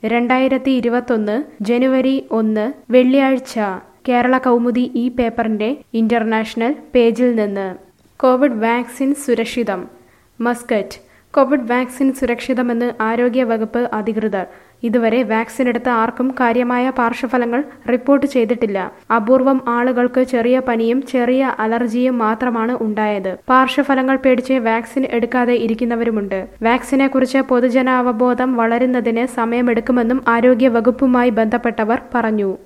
രണ്ടായിരത്തി ഇരുപത്തൊന്ന് ജനുവരി ഒന്ന് വെള്ളിയാഴ്ച കേരള കൗമുദി ഈ പേപ്പറിന്റെ ഇന്റർനാഷണൽ പേജിൽ നിന്ന് കോവിഡ് വാക്സിൻ സുരക്ഷിതം മസ്കറ്റ് കോവിഡ് വാക്സിൻ സുരക്ഷിതമെന്ന് ആരോഗ്യ വകുപ്പ് അധികൃതർ ഇതുവരെ വാക്സിൻ എടുത്ത ആർക്കും കാര്യമായ പാർശ്വഫലങ്ങൾ റിപ്പോർട്ട് ചെയ്തിട്ടില്ല അപൂർവം ആളുകൾക്ക് ചെറിയ പനിയും ചെറിയ അലർജിയും മാത്രമാണ് ഉണ്ടായത് പാർശ്വഫലങ്ങൾ പേടിച്ച് വാക്സിൻ എടുക്കാതെ ഇരിക്കുന്നവരുമുണ്ട് വാക്സിനെ കുറിച്ച് പൊതുജനാവബോധം വളരുന്നതിന് സമയമെടുക്കുമെന്നും ആരോഗ്യ വകുപ്പുമായി ബന്ധപ്പെട്ടവർ പറഞ്ഞു